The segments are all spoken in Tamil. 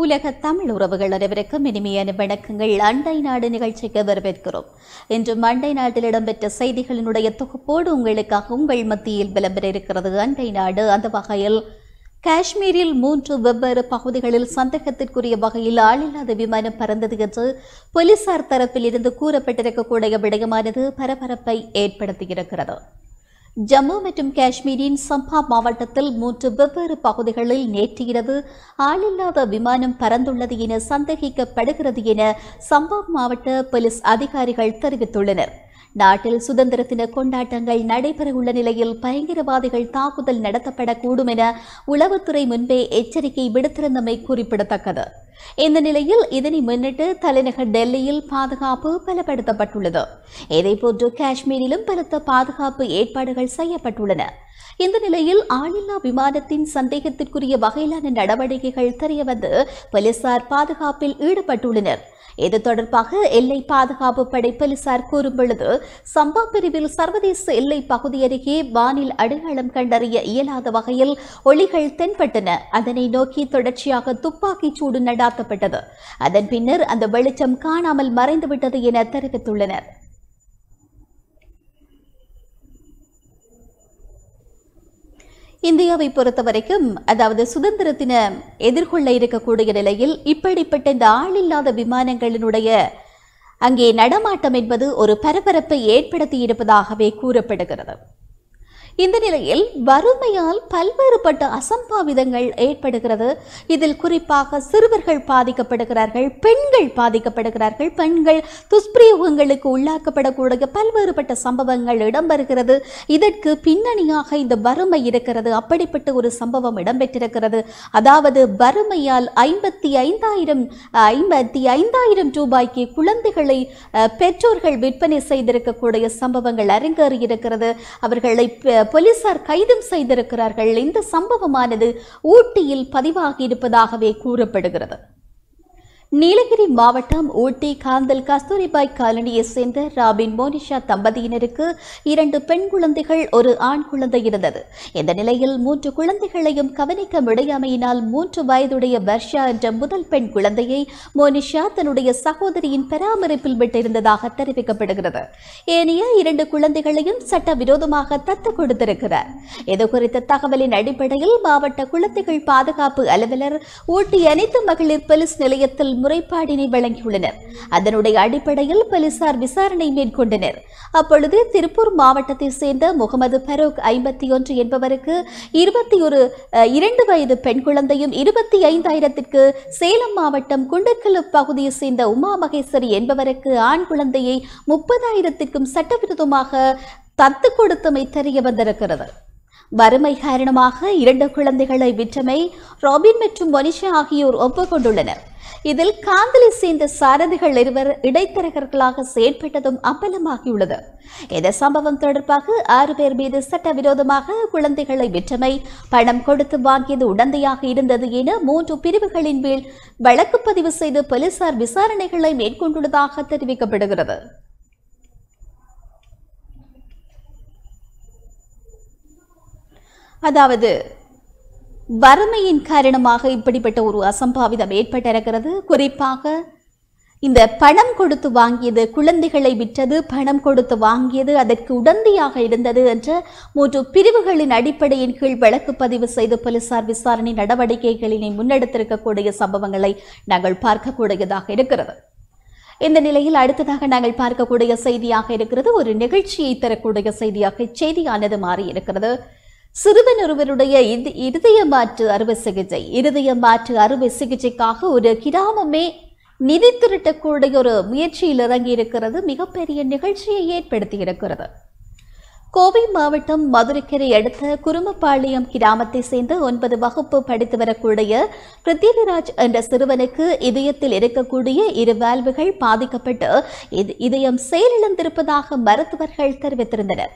உலக தமிழ் உறவுகள் அனைவருக்கும் இனிமையான வணக்கங்கள் அண்டை நாடு நிகழ்ச்சிக்கு வரவேற்கிறோம் இன்று அண்டை நாட்டில் இடம்பெற்ற செய்திகளினுடைய தொகுப்போடு உங்களுக்காக உங்கள் மத்தியில் விளம்பர இருக்கிறது அண்டை நாடு அந்த வகையில் காஷ்மீரில் மூன்று வெவ்வேறு பகுதிகளில் சந்தேகத்திற்குரிய வகையில் ஆளில்லாத விமானம் பறந்தது என்று போலீசார் தரப்பில் இருந்து கூறப்பட்டிருக்கக்கூடிய விடயமானது பரபரப்பை ஏற்படுத்தியிருக்கிறது ஜம்மு மற்றும் காஷ்மீரின் சம்பா மாவட்டத்தில் மூன்று வெவ்வேறு பகுதிகளில் நேற்று இரவு ஆளில்லாத விமானம் பறந்துள்ளது என சந்தேகிக்கப்படுகிறது என சம்பா மாவட்ட போலீஸ் அதிகாரிகள் தெரிவித்துள்ளனர் நாட்டில் சுதந்திர தின கொண்டாட்டங்கள் நடைபெறவுள்ள நிலையில் பயங்கரவாதிகள் தாக்குதல் நடத்தப்படக்கூடும் என உளவுத்துறை முன்பே எச்சரிக்கை விடுத்திருந்தமை குறிப்பிடத்தக்கது இந்த நிலையில் இதனை முன்னிட்டு தலைநகர் டெல்லியில் பாதுகாப்பு பலப்படுத்தப்பட்டுள்ளது இதேபோன்று காஷ்மீரிலும் பலத்த பாதுகாப்பு ஏற்பாடுகள் செய்யப்பட்டுள்ளன இந்த நிலையில் ஆளில்லா விமானத்தின் சந்தேகத்திற்குரிய வகையிலான நடவடிக்கைகள் தெரியவந்து போலீசார் பாதுகாப்பில் ஈடுபட்டுள்ளனர் இது தொடர்பாக எல்லை பாதுகாப்பு படை போலீசார் கூறும் பொழுது சம்பா பிரிவில் சர்வதேச எல்லை பகுதி அருகே வானில் அடையாளம் கண்டறிய இயலாத வகையில் ஒளிகள் தென்பட்டன அதனை நோக்கி தொடர்ச்சியாக துப்பாக்கிச் சூடு நடாத்தப்பட்டது அதன் பின்னர் அந்த வெளிச்சம் காணாமல் மறைந்துவிட்டது என தெரிவித்துள்ளனர் இந்தியாவை பொறுத்தவரைக்கும் அதாவது சுதந்திர தின எதிர்கொள்ள இருக்கக்கூடிய நிலையில் இப்படிப்பட்ட இந்த ஆளில்லாத விமானங்களினுடைய அங்கே நடமாட்டம் என்பது ஒரு பரபரப்பை ஏற்படுத்தி இருப்பதாகவே கூறப்படுகிறது இந்த நிலையில் வறுமையால் பல்வேறுபட்ட அசம்பாவிதங்கள் ஏற்படுகிறது இதில் குறிப்பாக சிறுவர்கள் பாதிக்கப்படுகிறார்கள் பெண்கள் பாதிக்கப்படுகிறார்கள் பெண்கள் துஷ்பிரயோகங்களுக்கு உள்ளாக்கப்படக்கூடிய பல்வேறுபட்ட சம்பவங்கள் இடம்பெறுகிறது இதற்கு பின்னணியாக இந்த வறுமை இருக்கிறது அப்படிப்பட்ட ஒரு சம்பவம் இடம்பெற்றிருக்கிறது அதாவது வறுமையால் ஐம்பத்தி ஐந்தாயிரம் ஐம்பத்தி ஐந்தாயிரம் ரூபாய்க்கு குழந்தைகளை அஹ், பெற்றோர்கள் விற்பனை செய்திருக்கக்கூடிய சம்பவங்கள் அரங்கேறியிருக்கிறது அவர்களை ப- போலீசார் கைதும் செய்திருக்கிறார்கள் இந்த சம்பவமானது ஊட்டியில் பதிவாகி இருப்பதாகவே கூறப்படுகிறது நீலகிரி மாவட்டம் ஊட்டி காந்தல் கஸ்தூரிபாய் காலனியை சேர்ந்த ராபின் மோனிஷா தம்பதியினருக்கு இரண்டு பெண் குழந்தைகள் ஒரு ஆண் குழந்தை இருந்தது இந்த நிலையில் மூன்று குழந்தைகளையும் கவனிக்க முடியாமையினால் மூன்று வயதுடைய வர்ஷா என்ற முதல் பெண் குழந்தையை மோனிஷா தன்னுடைய சகோதரியின் பராமரிப்பில் விட்டிருந்ததாக தெரிவிக்கப்படுகிறது ஏனைய இரண்டு குழந்தைகளையும் சட்டவிரோதமாக தத்து கொடுத்திருக்கிறார் இது குறித்த தகவலின் அடிப்படையில் மாவட்ட குழந்தைகள் பாதுகாப்பு அலுவலர் ஊட்டி அனைத்து மகளிர் போலீஸ் நிலையத்தில் முறைப்பாடினை வழங்கியுள்ளனர் அதனுடைய அடிப்படையில் போலீசார் விசாரணை மேற்கொண்டனர் அப்பொழுது திருப்பூர் மாவட்டத்தை சேர்ந்த முகமது ஃபரூக் ஐம்பத்தி ஒன்று என்பவருக்கு இருபத்தி ஒரு அஹ், இரண்டு வயது பெண் குழந்தையும் இருபத்தி ஐந்தாயிரத்திற்கு சேலம் மாவட்டம் குண்டக்கல் பகுதியை சேர்ந்த உமா மகேஸ்வரி என்பவருக்கு ஆண் குழந்தையை முப்பதாயிரத்திற்கும் சட்டவிரோதமாக தத்து கொடுத்தமை தெரிய வந்திருக்கிறது வறுமை காரணமாக இரண்டு குழந்தைகளை விற்றமை ராபின் மற்றும் மனிஷா ஆகியோர் ஒப்புக்கொண்டுள்ளனர் இதில் காந்தலை சேர்ந்த சாரதிகள் இருவர் இடைத்தரகர்களாக செயற்பட்டதும் அம்பலமாகியுள்ளது இந்த சம்பவம் தொடர்பாக ஆறு பேர் மீது சட்டவிரோதமாக குழந்தைகளை விற்றமை பணம் கொடுத்து வாங்கியது உடந்தையாக இருந்தது என மூன்று பிரிவுகளின் கீழ் வழக்கு பதிவு செய்து போலீசார் விசாரணைகளை மேற்கொண்டுள்ளதாக தெரிவிக்கப்படுகிறது அதாவது வறுமையின் காரணமாக இப்படிப்பட்ட ஒரு அசம்பாவிதம் ஏற்பட்டிருக்கிறது குறிப்பாக இந்த பணம் கொடுத்து வாங்கியது குழந்தைகளை விற்றது பணம் கொடுத்து வாங்கியது அதற்கு உடந்தையாக இருந்தது என்ற மூன்று பிரிவுகளின் அடிப்படையின் கீழ் வழக்கு பதிவு செய்து போலீசார் விசாரணை நடவடிக்கைகளினை முன்னெடுத்திருக்கக்கூடிய சம்பவங்களை நாங்கள் பார்க்கக்கூடியதாக இருக்கிறது இந்த நிலையில் அடுத்ததாக நாங்கள் பார்க்கக்கூடிய செய்தியாக இருக்கிறது ஒரு நிகழ்ச்சியை தரக்கூடிய செய்தியாக செய்தியானது மாறி இருக்கிறது சிறுவன் ஒருவருடைய இது- இருதய மாற்று அறுவை சிகிச்சை இருதய மாற்று அறுவை சிகிச்சைக்காக ஒரு கிராமமே நிதி திரட்டக்கூடிய ஒரு முயற்சியில் இறங்கி இருக்கிறது மிகப்பெரிய நிகழ்ச்சியை ஏற்படுத்தி இருக்கிறது கோவை மாவட்டம் மதுரைக்கரை அடுத்த குருமப்பாளையம் கிராமத்தை சேர்ந்த ஒன்பது வகுப்பு படித்து வரக்கூடிய பிருத்திவிராஜ் என்ற சிறுவனுக்கு இதயத்தில் இருக்கக்கூடிய இரு வால்வுகள் பாதிக்கப்பட்டு இது- இதயம் செயலிழந்திருப்பதாக மருத்துவர்கள் தெரிவித்திருந்தனர்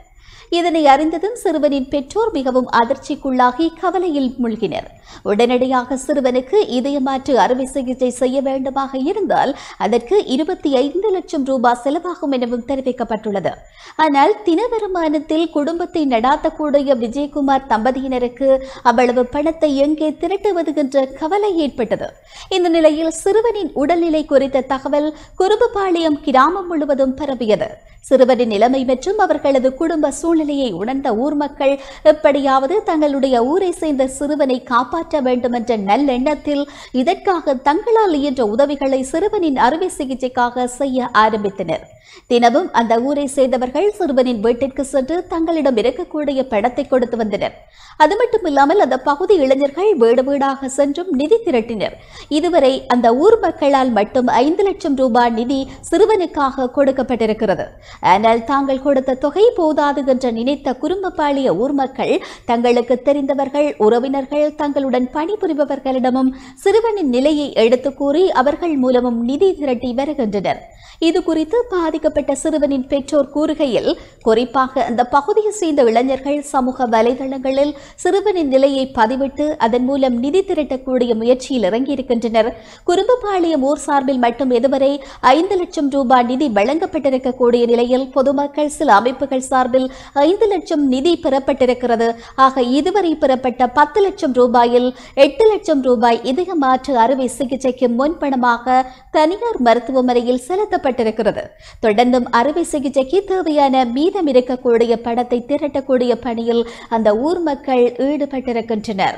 இதனை அறிந்ததும் சிறுவனின் பெற்றோர் மிகவும் அதிர்ச்சிக்குள்ளாகி கவலையில் மூழ்கினர் உடனடியாக சிறுவனுக்கு இதயமாற்று அறுவை சிகிச்சை செய்ய வேண்டுமாக இருந்தால் அதற்கு இருபத்தி ஐந்து லட்சம் ரூபாய் செலவாகும் எனவும் தெரிவிக்கப்பட்டுள்ளது ஆனால் தின வருமானத்தில் குடும்பத்தை நடாத்தக்கூடிய விஜயகுமார் தம்பதியினருக்கு அவ்வளவு பணத்தை எங்கே திரட்டுவது என்ற கவலை ஏற்பட்டது இந்த நிலையில் சிறுவனின் உடல்நிலை குறித்த தகவல் குருபுபாளையம் கிராமம் முழுவதும் பரவியது சிறுவனின் நிலைமை மற்றும் அவர்களது குடும்ப சூழ்நிலையை உணர்ந்த ஊர் மக்கள் எப்படியாவது தங்களுடைய ஊரை சேர்ந்த சிறுவனை காப்பாற்ற வேண்டும் என்ற நல்லெண்ணத்தில் இதற்காக தங்களால் இயன்ற உதவிகளை சிறுவனின் அறுவை சிகிச்சைக்காக செய்ய ஆரம்பித்தனர் தினமும் அந்த ஊரை சேர்ந்தவர்கள் சிறுவனின் வீட்டிற்கு சென்று தங்களிடம் இருக்கக்கூடிய பணத்தை கொடுத்து வந்தனர் அது மட்டுமில்லாமல் அந்த பகுதி இளைஞர்கள் வீடு வீடாக சென்றும் நிதி திரட்டினர் இதுவரை அந்த ஊர் மக்களால் மட்டும் ஐந்து லட்சம் ரூபாய் நிதி சிறுவனுக்காக கொடுக்கப்பட்டிருக்கிறது ஆனால் தாங்கள் கொடுத்த தொகை போதாது என்று நினைத்த குறும்பப்பாளிய ஊர் மக்கள் தங்களுக்கு தெரிந்தவர்கள் உறவினர்கள் தங்களுடன் பணிபுரிபவர்களிடமும் சிறுவனின் நிலையை எடுத்துக் கூறி அவர்கள் மூலமும் நிதி திரட்டி வருகின்றனர் இது குறித்து பாதிக்கப்பட்ட சிறுவனின் பெற்றோர் கூறுகையில் குறிப்பாக அந்த பகுதியை சேர்ந்த இளைஞர்கள் சமூக வலைதளங்களில் சிறுவனின் நிலையை பதிவிட்டு அதன் மூலம் நிதி திரட்டக்கூடிய முயற்சியில் இறங்கியிருக்கின்றனர் குறும்புபாளையம் ஊர் சார்பில் மட்டும் இதுவரை ஐந்து லட்சம் ரூபாய் நிதி வழங்கப்பட்டிருக்கக்கூடிய நிலையில் பொதுமக்கள் சில அமைப்புகள் சார்பில் ஐந்து லட்சம் நிதி பெறப்பட்டிருக்கிறது ஆக இதுவரை பெறப்பட்ட பத்து லட்சம் ரூபாயில் எட்டு லட்சம் ரூபாய் இதய மாற்று அறுவை சிகிச்சைக்கு முன்பணமாக தனியார் மருத்துவமனையில் செலுத்தப்பட்டிருக்கிறது தொடர்ந்தும் அறுவை சிகிச்சைக்கு தேவையான மீதம் இருக்கக்கூடிய பணத்தை திரட்டக்கூடிய பணியில் அந்த ஊர் மக்கள் ஈடுபட்டிருக்கின்றனர்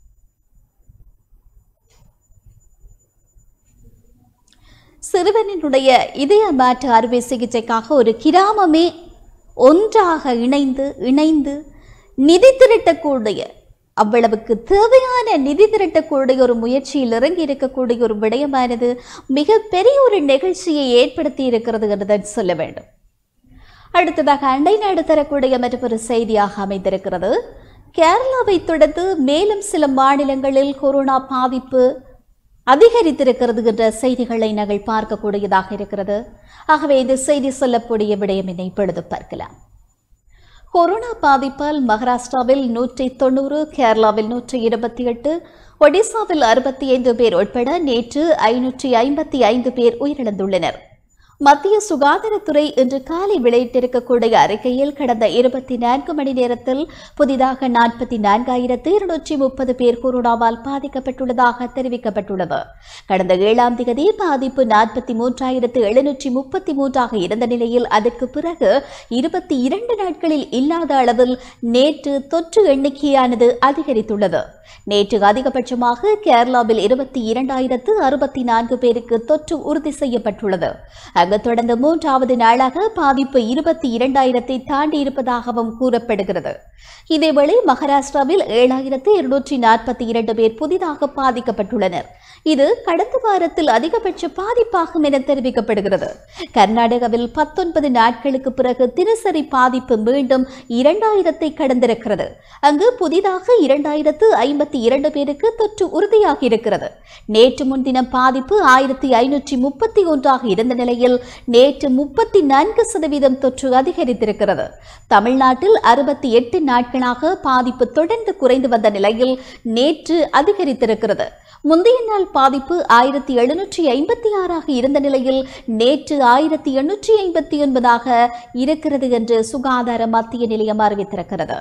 சிறுவனினுடைய இதய மாற்று அறுவை சிகிச்சைக்காக ஒரு கிராமமே ஒன்றாக இணைந்து இணைந்து நிதி திரட்டக்கூடிய அவ்வளவுக்கு தேவையான நிதி திரட்டக்கூடிய ஒரு முயற்சியில் இறங்கி இருக்கக்கூடிய ஒரு விடயமானது மிகப்பெரிய ஒரு நிகழ்ச்சியை ஏற்படுத்தி இருக்கிறது என்றுதான் சொல்ல வேண்டும் அடுத்ததாக அண்டை நாடு தரக்கூடிய மற்றொரு செய்தியாக அமைந்திருக்கிறது கேரளாவை தொடர்ந்து மேலும் சில மாநிலங்களில் கொரோனா பாதிப்பு அதிகரித்திருக்கிறது என்ற செய்திகளை நாங்கள் பார்க்கக்கூடியதாக இருக்கிறது ஆகவே இந்த செய்தி சொல்லக்கூடிய விடயம் என்னை இப்பொழுது பார்க்கலாம் கொரோனா பாதிப்பால் மகாராஷ்டிராவில் நூற்றி தொண்ணூறு கேரளாவில் நூற்றி இருபத்தி எட்டு ஒடிசாவில் அறுபத்தி ஐந்து பேர் உட்பட நேற்று ஐநூற்றி ஐம்பத்தி ஐந்து பேர் உயிரிழந்துள்ளனர் மத்திய சுகாதாரத்துறை இன்று காலை வெளியிட்டிருக்கக்கூடிய அறிக்கையில் கடந்த இருபத்தி நான்கு மணி நேரத்தில் புதிதாக நாற்பத்தி நான்காயிரத்து இருநூற்றி முப்பது பேர் கொரோனாவால் பாதிக்கப்பட்டுள்ளதாக தெரிவிக்கப்பட்டுள்ளது கடந்த ஏழாம் தேதி பாதிப்பு நாற்பத்தி மூன்றாயிரத்து எழுநூற்றி முப்பத்தி மூன்றாக இருந்த நிலையில் அதற்கு பிறகு இருபத்தி இரண்டு நாட்களில் இல்லாத அளவில் நேற்று தொற்று எண்ணிக்கையானது அதிகரித்துள்ளது நேற்று அதிகபட்சமாக கேரளாவில் இருபத்தி இரண்டாயிரத்து அறுபத்தி நான்கு பேருக்கு தொற்று உறுதி செய்யப்பட்டுள்ளது அங்கு தொடர்ந்து மூன்றாவது நாளாக பாதிப்பு இருபத்தி இரண்டாயிரத்தை தாண்டி இருப்பதாகவும் கூறப்படுகிறது இதேவேளை மகாராஷ்டிராவில் ஏழாயிரத்து இருநூற்றி நாற்பத்தி இரண்டு பேர் புதிதாக பாதிக்கப்பட்டுள்ளனர் இது கடந்த வாரத்தில் அதிகபட்ச பாதிப்பாகும் என தெரிவிக்கப்படுகிறது கர்நாடகாவில் பத்தொன்பது நாட்களுக்கு பிறகு தினசரி பாதிப்பு மீண்டும் இரண்டாயிரத்தை கடந்திருக்கிறது அங்கு புதிதாக இரண்டாயிரத்து ஐம்பத்தி இரண்டு பேருக்கு தொற்று உறுதியாகி இருக்கிறது நேற்று முன்தினம் பாதிப்பு ஆயிரத்தி ஐநூற்றி முப்பத்தி ஒன்றாக இருந்த நிலையில் நேற்று முப்பத்தி நான்கு சதவீதம் தொற்று அதிகரித்திருக்கிறது தமிழ்நாட்டில் அறுபத்தி எட்டு நாட்களாக பாதிப்பு தொடர்ந்து குறைந்து வந்த நிலையில் நேற்று அதிகரித்திருக்கிறது முந்தைய நாள் பாதிப்பு ஆயிரத்தி எழுநூற்றி ஐம்பத்தி ஆறாக இருந்த நிலையில் நேற்று ஆயிரத்தி எண்ணூற்றி ஐம்பத்தி ஒன்பதாக இருக்கிறது என்று சுகாதார மத்திய நிலையம் அறிவித்திருக்கிறது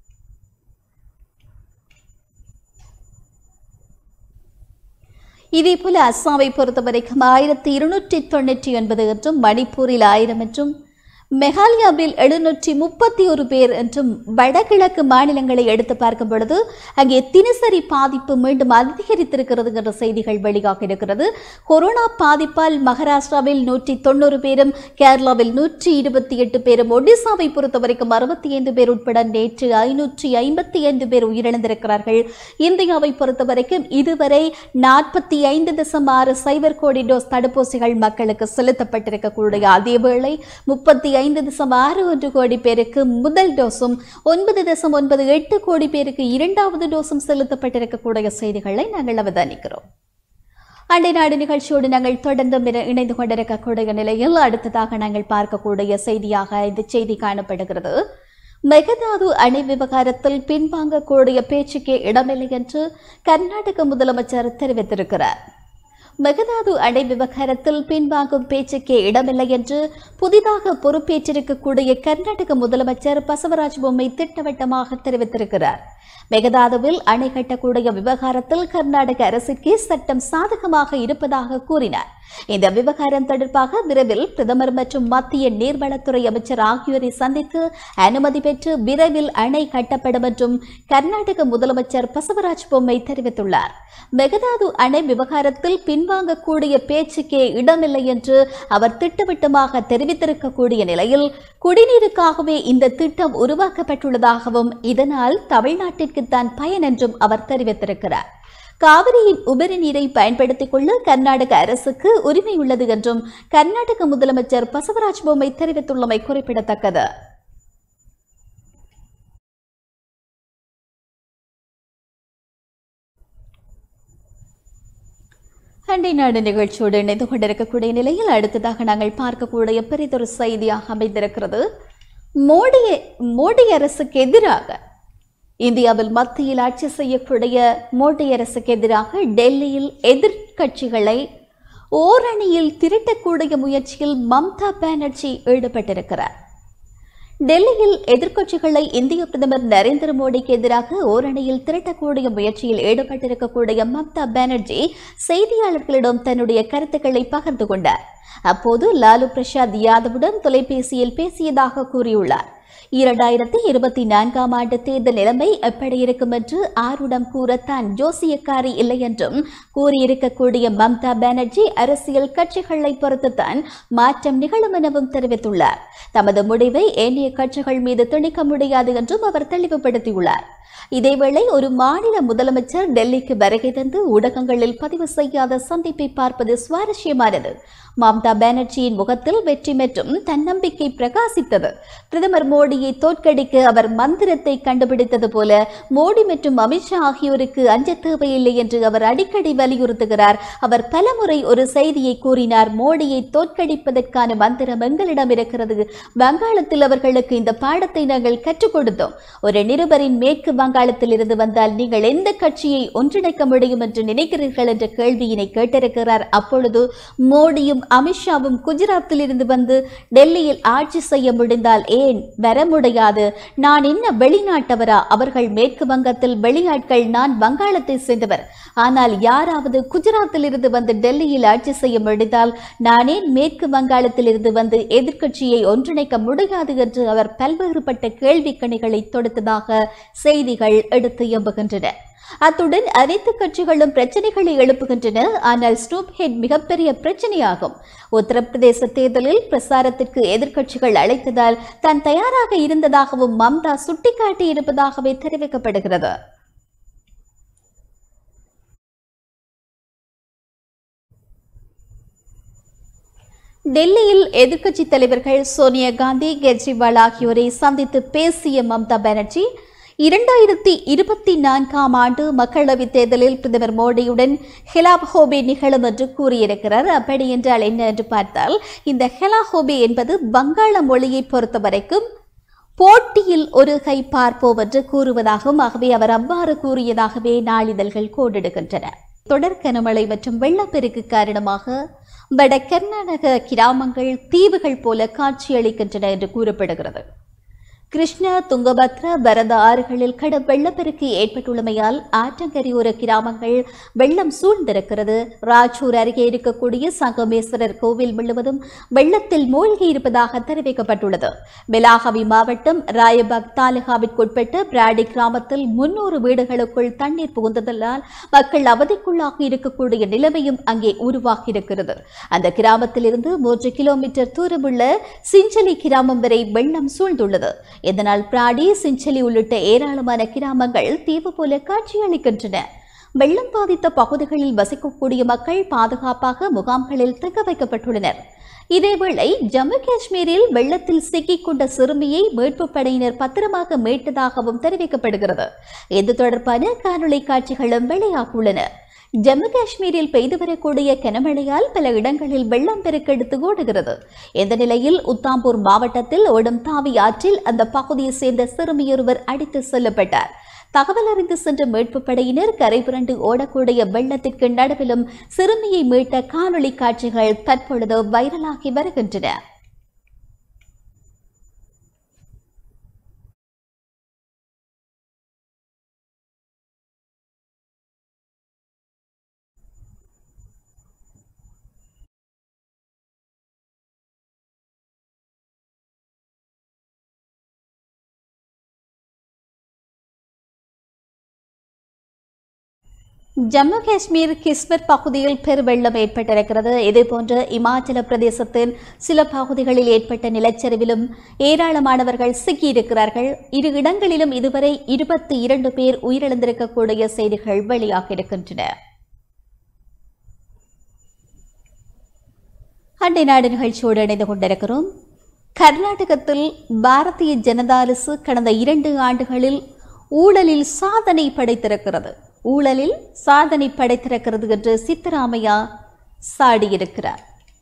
இதேபோல அஸ்ஸாமை பொறுத்தவரைக்கும் ஆயிரத்தி இருநூற்றி தொண்ணூற்றி ஒன்பது என்றும் மணிப்பூரில் ஆயிரம் என்றும் மெகாலயாவில் எழுநூற்றி முப்பத்தி ஒரு பேர் என்றும் வடகிழக்கு மாநிலங்களை எடுத்து பார்க்கும் பொழுது அங்கே தினசரி பாதிப்பு மீண்டும் அதிகரித்திருக்கிறது என்ற செய்திகள் வெளியாக இருக்கிறது கொரோனா பாதிப்பால் மகாராஷ்டிராவில் நூற்றி தொண்ணூறு பேரும் கேரளாவில் நூற்றி இருபத்தி எட்டு பேரும் ஒடிசாவை பொறுத்தவரைக்கும் அறுபத்தி ஐந்து பேர் உட்பட நேற்று ஐநூற்றி ஐம்பத்தி ஐந்து பேர் உயிரிழந்திருக்கிறார்கள் இந்தியாவை பொறுத்தவரைக்கும் இதுவரை நாற்பத்தி ஐந்து தசம் ஆறு சைபர் கோடி டோஸ் தடுப்பூசிகள் மக்களுக்கு செலுத்தப்பட்டிருக்கக்கூடிய அதேவேளை முப்பத்தி ஐந்து தசம் ஆறு ஒன்று கோடி பேருக்கு முதல் டோஸும் ஒன்பது தசம் ஒன்பது எட்டு கோடி பேருக்கு இரண்டாவது டோஸும் செலுத்தப்பட்டிருக்கக்கூடிய செய்திகளை நாங்கள் அவதானிக்கிறோம் அண்டை நாடு நிகழ்ச்சியோடு நாங்கள் தொடர்ந்து இணை- இணைந்து கொண்டிருக்கக்கூடிய நிலையில் அடுத்ததாக நாங்கள் பார்க்கக்கூடிய செய்தியாக இந்த செய்தி காணப்படுகிறது மெகதாது அணை விவகாரத்தில் பின்வாங்கக்கூடிய பேச்சுக்கே இடமில்லை என்று கர்நாடக முதலமைச்சர் தெரிவித்திருக்கிறார் மெகதாது அணை விவகாரத்தில் பின்வாங்கும் பேச்சுக்கே இடமில்லை என்று புதிதாக பொறுப்பேற்றிருக்கக்கூடிய கர்நாடக முதலமைச்சர் பசவராஜ் பொம்மை திட்டவட்டமாக தெரிவித்திருக்கிறார் மெகதாதுவில் அணை கட்டக்கூடிய விவகாரத்தில் கர்நாடக அரசுக்கு சட்டம் சாதகமாக இருப்பதாக கூறினார் இந்த விவகாரம் தொடர்பாக விரைவில் பிரதமர் மற்றும் மத்திய நீர்வளத்துறை அமைச்சர் ஆகியோரை சந்தித்து அனுமதி பெற்று விரைவில் அணை கட்டப்படும் என்றும் கர்நாடக முதலமைச்சர் பசவராஜ் பொம்மை தெரிவித்துள்ளார் மெகதாது அணை விவகாரத்தில் பின்வாங்கக்கூடிய பேச்சுக்கே இடமில்லை என்று அவர் திட்டவட்டமாக தெரிவித்திருக்கக்கூடிய நிலையில் குடிநீருக்காகவே இந்த திட்டம் உருவாக்கப்பட்டுள்ளதாகவும் இதனால் தமிழ்நாட்டிற்கு தான் பயன் என்றும் அவர் தெரிவித்திருக்கிறார் காவிரியின் உபரி நீரை பயன்படுத்திக் கொள்ள கர்நாடக அரசுக்கு உரிமை உள்ளது என்றும் கர்நாடக முதலமைச்சர் பசவராஜ் பொம்மை தெரிவித்துள்ளமை குறிப்பிடத்தக்கது அண்டை நாடு நிகழ்ச்சியோடு இணைந்து கொண்டிருக்கக்கூடிய நிலையில் அடுத்ததாக நாங்கள் பார்க்கக்கூடிய பெரிதொரு செய்தியாக அமைந்திருக்கிறது மோடி மோடி அரசுக்கு எதிராக இந்தியாவில் மத்தியில் ஆட்சி செய்யக்கூடிய மோடி அரசுக்கு எதிராக டெல்லியில் எதிர்க்கட்சிகளை ஓரணியில் திரட்டக்கூடிய முயற்சியில் மம்தா பானர்ஜி ஈடுபட்டிருக்கிறார் டெல்லியில் எதிர்க்கட்சிகளை இந்திய பிரதமர் நரேந்திர மோடிக்கு எதிராக ஓரணியில் திரட்டக்கூடிய முயற்சியில் ஈடுபட்டிருக்கக்கூடிய மம்தா பானர்ஜி செய்தியாளர்களிடம் தன்னுடைய கருத்துக்களை பகிர்ந்து கொண்டார் அப்போது லாலு பிரசாத் யாதவுடன் தொலைபேசியில் பேசியதாக கூறியுள்ளார் இரண்டாயிரத்தி இருபத்தி நான்காம் ஆண்டு தேர்தல் நிலைமை எப்படி இருக்கும் என்று ஆருடம் கூறத்தான் ஜோசியக்காரி இல்லை என்றும் கூறியிருக்கக்கூடிய மம்தா பானர்ஜி அரசியல் கட்சிகளை பொறுத்துத்தான் மாற்றம் நிகழும் எனவும் தெரிவித்துள்ளார் தமது முடிவை ஏனைய கட்சிகள் மீது திணிக்க முடியாது என்றும் அவர் தெளிவுபடுத்தியுள்ளார் இதேவேளை ஒரு மாநில முதலமைச்சர் டெல்லிக்கு வருகை தந்து ஊடகங்களில் பதிவு செய்யாத சந்திப்பை பார்ப்பது சுவாரஸ்யமானது மம்தா பானர்ஜியின் முகத்தில் வெற்றி மற்றும் தன்னம்பிக்கை பிரகாசித்தது பிரதமர் மோடியை தோற்கடிக்க அவர் மந்திரத்தை கண்டுபிடித்தது போல மோடி மற்றும் அமித்ஷா ஆகியோருக்கு அஞ்ச தேவையில்லை என்று அவர் அடிக்கடி வலியுறுத்துகிறார் அவர் பலமுறை ஒரு செய்தியை கூறினார் மோடியை தோற்கடிப்பதற்கான மந்திரம் எங்களிடம் இருக்கிறது வங்காளத்தில் அவர்களுக்கு இந்த பாடத்தை நாங்கள் கற்றுக் கொடுத்தோம் ஒரு நிருபரின் மேற்கு வங்காளத்தில் இருந்து வந்தால் நீங்கள் எந்த கட்சியை ஒன்றிணைக்க முடியும் என்று நினைக்கிறீர்கள் என்ற கேள்வியினை கேட்டிருக்கிறார் அப்பொழுது மோடியும் அமித்ஷாவும் குஜராத்தில் இருந்து வந்து டெல்லியில் ஆட்சி செய்ய முடிந்தால் ஏன் வர முடியாது நான் என்ன வெளிநாட்டவரா அவர்கள் மேற்கு வங்கத்தில் வெளியாட்கள் நான் வங்காளத்தை சேர்ந்தவர் ஆனால் யாராவது குஜராத்தில் இருந்து வந்து டெல்லியில் ஆட்சி செய்ய முடிந்தால் நானே மேற்கு வங்காளத்தில் இருந்து வந்து எதிர்க்கட்சியை ஒன்றிணைக்க முடியாது என்று அவர் பல்வேறுபட்ட கேள்விக்கணிகளை தொடுத்ததாக செய்திகள் எடுத்து எம்புகின்றன அத்துடன் அனைத்து கட்சிகளும் பிரச்சனைகளை எழுப்புகின்றன ஆனால் ஸ்னூப் ஹெட் மிகப்பெரிய பிரச்சனையாகும் உத்தரப்பிரதேச தேர்தலில் பிரசாரத்திற்கு எதிர்க்கட்சிகள் அழைத்ததால் தான் தயாராக இருந்ததாகவும் மம்தா சுட்டிக்காட்டியிருப்பதாகவே தெரிவிக்கப்படுகிறது டெல்லியில் எதிர்க்கட்சித் தலைவர்கள் சோனியா காந்தி கெஜ்ரிவால் ஆகியோரை சந்தித்து பேசிய மம்தா பானர்ஜி இரண்டாயிரத்தி இருபத்தி நான்காம் ஆண்டு மக்களவைத் தேர்தலில் பிரதமர் மோடியுடன் ஹெலாப் ஹோபே நிகழும் என்று கூறியிருக்கிறார் அப்படி என்றால் என்ன என்று பார்த்தால் இந்த ஹெலா ஹோபே என்பது வங்காள மொழியை பொறுத்தவரைக்கும் போட்டியில் ஒரு கை பார்ப்போம் என்று கூறுவதாகவும் ஆகவே அவர் அவ்வாறு கூறியதாகவே நாளிதழ்கள் கோடிடுகின்றன தொடர் கனமழை மற்றும் வெள்ளப்பெருக்கு காரணமாக வட கர்நாடக கிராமங்கள் தீவுகள் போல காட்சியளிக்கின்றன என்று கூறப்படுகிறது கிருஷ்ணா துங்கபத்ரா பரத ஆறுகளில் கடும் வெள்ளப்பெருக்கு ஏற்பட்டுள்ளமையால் ஆற்றங்கரையோர கிராமங்கள் வெள்ளம் சூழ்ந்திருக்கிறது ராஜூர் அருகே இருக்கக்கூடிய சங்கமேஸ்வரர் கோவில் முழுவதும் வெள்ளத்தில் மூழ்கி இருப்பதாக தெரிவிக்கப்பட்டுள்ளது பெலாகவி மாவட்டம் ராயபாக் தாலுகாவிற்குட்பட்ட பிராடி கிராமத்தில் முன்னூறு வீடுகளுக்குள் தண்ணீர் புகுந்ததால் மக்கள் அவதிக்குள்ளாகி இருக்கக்கூடிய நிலைமையும் அங்கே உருவாகி இருக்கிறது அந்த கிராமத்திலிருந்து மூன்று கிலோமீட்டர் தூரமுள்ள சிஞ்சலி கிராமம் வரை வெள்ளம் சூழ்ந்துள்ளது இதனால் பிராடி சிஞ்சலி உள்ளிட்ட ஏராளமான கிராமங்கள் தீவு போல காட்சியளிக்கின்றன வெள்ளம் பாதித்த பகுதிகளில் வசிக்கக்கூடிய மக்கள் பாதுகாப்பாக முகாம்களில் தங்க வைக்கப்பட்டுள்ளனர் இதேவேளை ஜம்மு காஷ்மீரில் வெள்ளத்தில் சிக்கிக் கொண்ட சிறுமியை மீட்புப் படையினர் பத்திரமாக மீட்டதாகவும் தெரிவிக்கப்படுகிறது இது தொடர்பான காணொளி காட்சிகளும் வெளியாகியுள்ளன ஜம்மு காஷ்மீரில் பெய்து வரக்கூடிய கனமழையால் பல இடங்களில் வெள்ளம் பெருக்கெடுத்து ஓடுகிறது இந்த நிலையில் உத்தாம்பூர் மாவட்டத்தில் ஓடும் தாவி ஆற்றில் அந்த பகுதியைச் சேர்ந்த சிறுமியொருவர் அடித்து செல்லப்பட்டார் தகவல் அறிந்து சென்ற மீட்புப் படையினர் கரை புரண்டு ஓடக்கூடிய வெள்ளத்திற்கு நடுவிலும் சிறுமியை மீட்ட காணொளி காட்சிகள் தற்பொழுது வைரலாகி வருகின்றன ஜம்மு காஷ்மீர் கிஸ்மர் பகுதியில் பெருவெள்ளம் ஏற்பட்டிருக்கிறது இதேபோன்று இமாச்சல பிரதேசத்தின் சில பகுதிகளில் ஏற்பட்ட நிலச்சரிவிலும் ஏராளமானவர்கள் சிக்கியிருக்கிறார்கள் இரு இடங்களிலும் இதுவரை இருபத்தி இரண்டு பேர் உயிரிழந்திருக்கக்கூடிய செய்திகள் வெளியாக இருக்கின்றன அண்டை நாடு நிகழ்ச்சியோடு இணைந்து கொண்டிருக்கிறோம் கர்நாடகத்தில் பாரதிய ஜனதா அரசு கடந்த இரண்டு ஆண்டுகளில் ஊழலில் சாதனை படைத்திருக்கிறது ஊழலில் சாதனை படைத்திருக்கிறது என்று சித்தராமையா சாடியிருக்கிறார்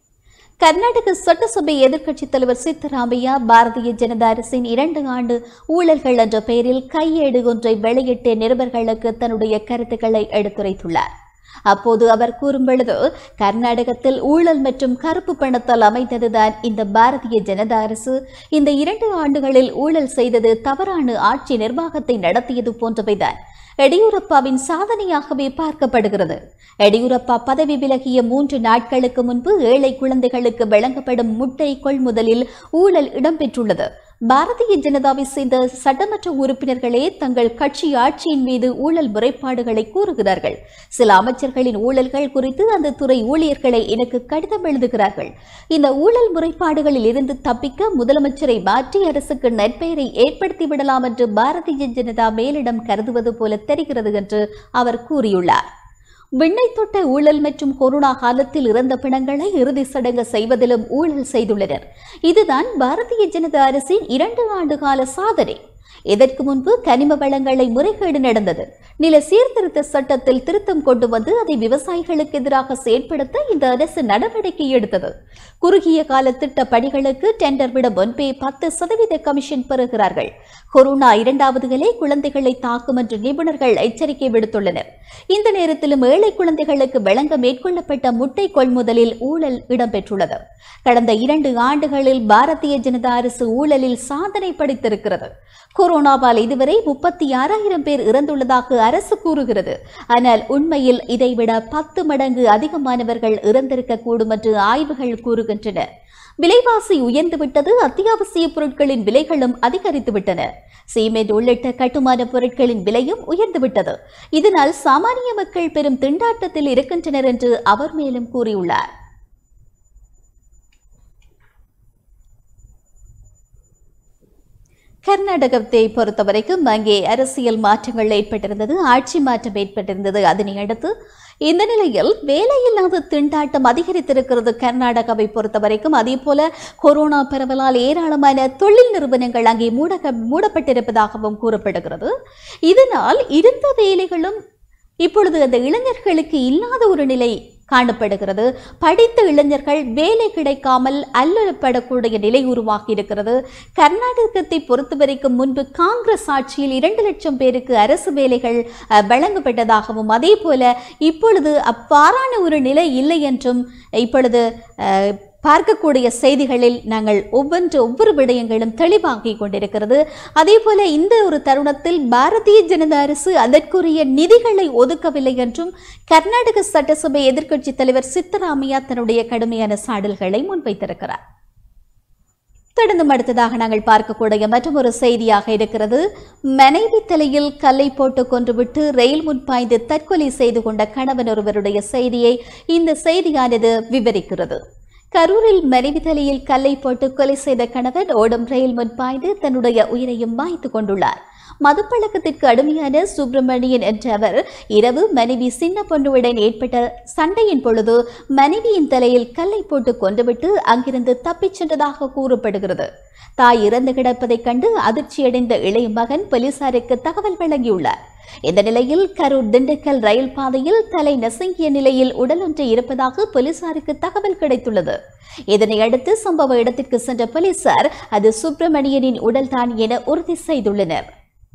கர்நாடக சட்டசபை எதிர்க்கட்சித் தலைவர் சித்தராமையா பாரதிய ஜனதா அரசின் இரண்டு ஆண்டு ஊழல்கள் என்ற பெயரில் கையேடு ஒன்றை வெளியிட்ட நிருபர்களுக்கு தன்னுடைய கருத்துக்களை எடுத்துரைத்துள்ளார் அப்போது அவர் கூறும் பொழுது கர்நாடகத்தில் ஊழல் மற்றும் கருப்பு பணத்தால் அமைந்ததுதான் இந்த பாரதிய ஜனதா அரசு இந்த இரண்டு ஆண்டுகளில் ஊழல் செய்தது தவறான ஆட்சி நிர்வாகத்தை நடத்தியது போன்றவைதான் எடியூரப்பாவின் சாதனையாகவே பார்க்கப்படுகிறது எடியூரப்பா பதவி விலகிய மூன்று நாட்களுக்கு முன்பு ஏழை குழந்தைகளுக்கு வழங்கப்படும் முட்டை கொள்முதலில் ஊழல் இடம்பெற்றுள்ளது பாரதிய ஜனதாவை சேர்ந்த சட்டமன்ற உறுப்பினர்களே தங்கள் கட்சி ஆட்சியின் மீது ஊழல் முறைப்பாடுகளை கூறுகிறார்கள் சில அமைச்சர்களின் ஊழல்கள் குறித்து அந்த துறை ஊழியர்களை எனக்கு கடிதம் எழுதுகிறார்கள் இந்த ஊழல் முறைப்பாடுகளில் இருந்து தப்பிக்க முதலமைச்சரை மாற்றி அரசுக்கு நற்பெயரை ஏற்படுத்தி விடலாம் என்று பாரதிய ஜனதா மேலிடம் கருதுவது போல தெரிகிறது என்று அவர் கூறியுள்ளார் விண்ணை தொட்ட ஊழல் மற்றும் கொரோனா காலத்தில் இறந்த பிணங்களை இறுதி சடங்கு செய்வதிலும் ஊழல் செய்துள்ளனர் இதுதான் பாரதிய ஜனதா அரசின் இரண்டு ஆண்டு கால சாதனை இதற்கு முன்பு கனிம வளங்களை முறைகேடு நடந்தது நில சீர்திருத்த சட்டத்தில் திருத்தம் கொண்டு வந்து அதை விவசாயிகளுக்கு எதிராக செயற்படுத்த இந்த அரசு நடவடிக்கை எடுத்தது குறுகிய கால திட்ட பணிகளுக்கு டெண்டர் விட முன்பே பத்து சதவீத கமிஷன் பெறுகிறார்கள் கொரோனா இரண்டாவது அலை குழந்தைகளை தாக்கும் என்று நிபுணர்கள் எச்சரிக்கை விடுத்துள்ளனர் இந்த நேரத்திலும் ஏழை குழந்தைகளுக்கு வழங்க மேற்கொள்ளப்பட்ட முட்டை கொள்முதலில் ஊழல் இடம்பெற்றுள்ளது கடந்த இரண்டு ஆண்டுகளில் பாரதிய ஜனதா அரசு ஊழலில் சாதனை படைத்திருக்கிறது கொரோனாவால் இதுவரை முப்பத்தி ஆறாயிரம் பேர் இறந்துள்ளதாக அரசு கூறுகிறது ஆனால் உண்மையில் இதைவிட பத்து மடங்கு அதிகமானவர்கள் இறந்திருக்க கூடும் என்று ஆய்வுகள் கூறுகின்றன விலைவாசி உயர்ந்துவிட்டது அத்தியாவசிய பொருட்களின் விலைகளும் அதிகரித்துவிட்டன சீமெண்ட் உள்ளிட்ட கட்டுமான பொருட்களின் விலையும் உயர்ந்துவிட்டது இதனால் சாமானிய மக்கள் பெரும் திண்டாட்டத்தில் இருக்கின்றனர் என்று அவர் மேலும் கூறியுள்ளார் கர்நாடகத்தை பொறுத்தவரைக்கும் அங்கே அரசியல் மாற்றங்கள் ஏற்பட்டிருந்தது ஆட்சி மாற்றம் ஏற்பட்டிருந்தது அதனை அடுத்து இந்த நிலையில் வேலையில்லாத திண்டாட்டம் அதிகரித்திருக்கிறது கர்நாடகாவை பொறுத்தவரைக்கும் அதே போல கொரோனா பரவலால் ஏராளமான தொழில் நிறுவனங்கள் அங்கே மூட மூடப்பட்டிருப்பதாகவும் கூறப்படுகிறது இதனால் இருந்த வேலைகளும் இப்பொழுது அந்த இளைஞர்களுக்கு இல்லாத ஒரு நிலை காணப்படுகிறது படித்த இளைஞர்கள் வேலை கிடைக்காமல் அல்லப்படக்கூடிய நிலை உருவாகி இருக்கிறது கர்நாடகத்தை பொறுத்தவரைக்கும் முன்பு காங்கிரஸ் ஆட்சியில் இரண்டு லட்சம் பேருக்கு அரசு வேலைகள் அஹ், வழங்கப்பட்டதாகவும் அதே போல இப்பொழுது அவ்வாறான ஒரு நிலை இல்லை என்றும் இப்பொழுது அஹ், பார்க்கக்கூடிய செய்திகளில் நாங்கள் ஒவ்வொன்று ஒவ்வொரு விடயங்களும் தெளிவாகிக் கொண்டிருக்கிறது அதே போல இந்த ஒரு தருணத்தில் பாரதிய ஜனதா அரசு அதற்குரிய நிதிகளை ஒதுக்கவில்லை என்றும் கர்நாடக சட்டசபை எதிர்க்கட்சித் தலைவர் சித்தராமையா தன்னுடைய கடுமையான சாடல்களை முன்வைத்திருக்கிறார் தொடர்ந்து அடுத்ததாக நாங்கள் பார்க்கக்கூடிய மற்றும் ஒரு செய்தியாக இருக்கிறது மனைவி தலையில் கல்லை போட்டு கொன்றுவிட்டு ரயில் முன் பாய்ந்து தற்கொலை செய்து கொண்ட கணவன் ஒருவருடைய செய்தியை இந்த செய்தியானது விவரிக்கிறது கரூரில் மனைவி தலையில் கல்லை போட்டு கொலை செய்த கணவன் ஓடும் ரயில் முன் பாய்ந்து தன்னுடைய உயிரையும் மாய்த்து கொண்டுள்ளார் மதுப்பழக்கத்திற்கு அடிமையான சுப்பிரமணியன் என்ற அவர் இரவு மனைவி சின்ன பொண்ணுவுடன் ஏற்பட்ட சண்டையின் பொழுது மனைவியின் தலையில் கல்லை போட்டு கொண்டுவிட்டு அங்கிருந்து தப்பிச் சென்றதாக கூறப்படுகிறது தாய் இறந்து கிடப்பதைக் கண்டு அதிர்ச்சியடைந்த இளைய மகன் போலீசாருக்கு தகவல் வழங்கியுள்ளார் இந்த நிலையில் கரூர் திண்டுக்கல் ரயில் பாதையில் தலை நசுங்கிய நிலையில் உடல் ஒன்று இருப்பதாக போலீசாருக்கு தகவல் கிடைத்துள்ளது இதனை அடுத்து சம்பவ இடத்திற்கு சென்ற போலீசார் அது சுப்பிரமணியனின் உடல்தான் என உறுதி செய்துள்ளனர்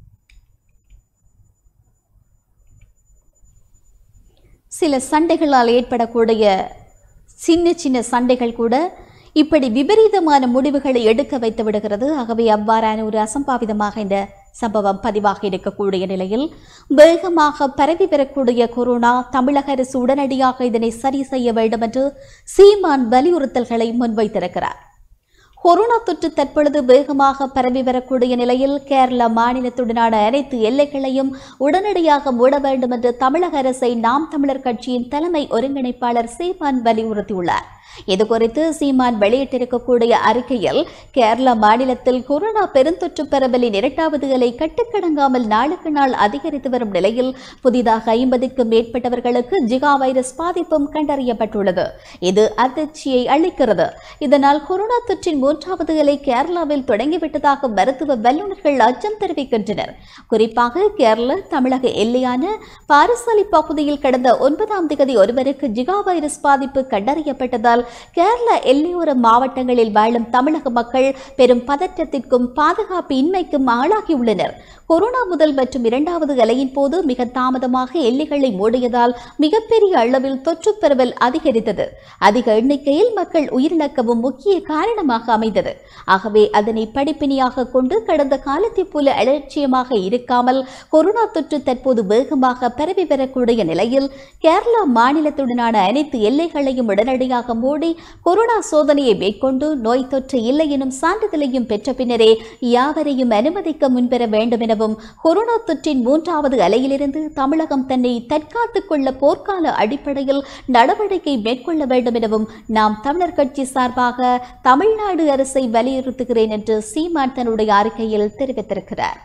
சில சண்டைகளால் ஏற்படக்கூடிய சின்ன சின்ன சண்டைகள் கூட இப்படி விபரீதமான முடிவுகளை எடுக்க வைத்து விடுகிறது ஆகவே அவ்வாறான ஒரு அசம்பாவிதமாக இந்த சம்பவம் பதிவாக இருக்கக்கூடிய நிலையில் வேகமாக பரவி வரக்கூடிய கொரோனா தமிழக அரசு உடனடியாக இதனை சரி செய்ய வேண்டும் என்று சீமான் வலியுறுத்தல்களை முன்வைத்திருக்கிறார் கொரோனா தொற்று தற்பொழுது வேகமாக பரவி வரக்கூடிய நிலையில் கேரள மாநிலத்துடனான அனைத்து எல்லைகளையும் உடனடியாக மூட வேண்டும் என்று தமிழக அரசை நாம் தமிழர் கட்சியின் தலைமை ஒருங்கிணைப்பாளர் சீமான் வலியுறுத்தியுள்ளார் இது குறித்து சீமான் வெளியிட்டிருக்கக்கூடிய அறிக்கையில் கேரள மாநிலத்தில் கொரோனா பெருந்தொற்று பரவலின் இரண்டாவது அலை கட்டுக்கடங்காமல் நாளுக்கு நாள் அதிகரித்து வரும் நிலையில் புதிதாக ஐம்பதுக்கும் மேற்பட்டவர்களுக்கு ஜிகா வைரஸ் பாதிப்பும் கண்டறியப்பட்டுள்ளது இது அதிர்ச்சியை அளிக்கிறது இதனால் கொரோனா தொற்றின் மூன்றாவது அலை கேரளாவில் தொடங்கிவிட்டதாக மருத்துவ வல்லுநர்கள் அச்சம் தெரிவிக்கின்றனர் குறிப்பாக கேரள தமிழக எல்லையான பாரசாலி பகுதியில் கடந்த ஒன்பதாம் தேதி ஒருவருக்கு ஜிகா வைரஸ் பாதிப்பு கண்டறியப்பட்டதால் கேரள எல்லையோர மாவட்டங்களில் வாழும் தமிழக மக்கள் பெரும் பதற்றத்திற்கும் பாதுகாப்பு இன்மைக்கும் ஆளாகியுள்ளனர் கொரோனா முதல் மற்றும் இரண்டாவது அலையின் போது மிக தாமதமாக எல்லைகளை மூடியதால் மிகப்பெரிய அளவில் தொற்று பரவல் அதிகரித்தது அதிக எண்ணிக்கையில் மக்கள் உயிரிழக்கவும் முக்கிய காரணமாக அமைந்தது ஆகவே அதனை படிப்பினியாக கொண்டு கடந்த காலத்தைப் போல அலட்சியமாக இருக்காமல் கொரோனா தொற்று தற்போது வேகமாக பரவி வரக்கூடிய நிலையில் கேரளா மாநிலத்துடனான அனைத்து எல்லைகளையும் உடனடியாக மூடி கொரோனா சோதனையை மேற்கொண்டு நோய் தொற்று இல்லை எனும் சான்றிதழையும் பெற்ற பின்னரே யாவரையும் அனுமதிக்க முன்வர வேண்டும் எனவும் கொரோனா தொற்றின் மூன்றாவது அலையிலிருந்து தமிழகம் தன்னை தற்காத்துக் கொள்ள போர்க்கால அடிப்படையில் நடவடிக்கை மேற்கொள்ள வேண்டும் எனவும் நாம் தமிழர் கட்சி சார்பாக தமிழ்நாடு அரசை வலியுறுத்துகிறேன் என்று சீமான் தன்னுடைய அறிக்கையில் தெரிவித்திருக்கிறார்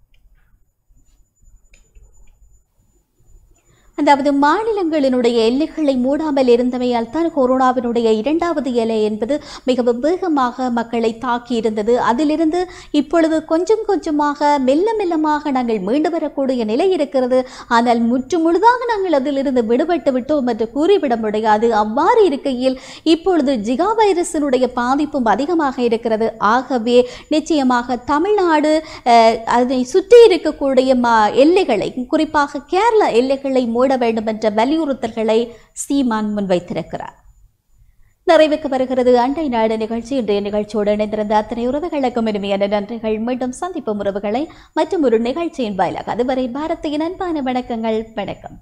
அதாவது மாநிலங்களினுடைய எல்லைகளை மூடாமல் இருந்தமையால் தான் கொரோனாவினுடைய இரண்டாவது எலை என்பது மிகவும் வேகமாக மக்களை தாக்கி இருந்தது அதிலிருந்து இப்பொழுது கொஞ்சம் கொஞ்சமாக மெல்ல மெல்லமாக நாங்கள் மீண்டு வரக்கூடிய நிலை இருக்கிறது ஆனால் முற்று முழுதாக நாங்கள் அதிலிருந்து விடுபட்டு விட்டோம் என்று கூறிவிட முடியாது அவ்வாறு இருக்கையில் இப்பொழுது ஜிகா வைரஸினுடைய பாதிப்பும் அதிகமாக இருக்கிறது ஆகவே நிச்சயமாக தமிழ்நாடு அஹ், அதை சுற்றி இருக்கக்கூடிய மா எல்லைகளை குறிப்பாக கேரள எல்லைகளை மூட வேண்டும் என்ற வலியுறுத்தல்களை சீமான் முன்வைத்திருக்கிறார் நிறைவுக்கு வருகிறது அண்டை நாடு நிகழ்ச்சி இன்றைய நிகழ்ச்சியோடு இணைந்திருந்த அத்தனை உறவுகளுக்கும் இனிமையான நன்றிகள் மீண்டும் சந்திப்போம் உறவுகளை மற்றும் ஒரு நிகழ்ச்சியின் வாயிலாக அதுவரை பாரதியின் அன்பான வணக்கங்கள் வணக்கம்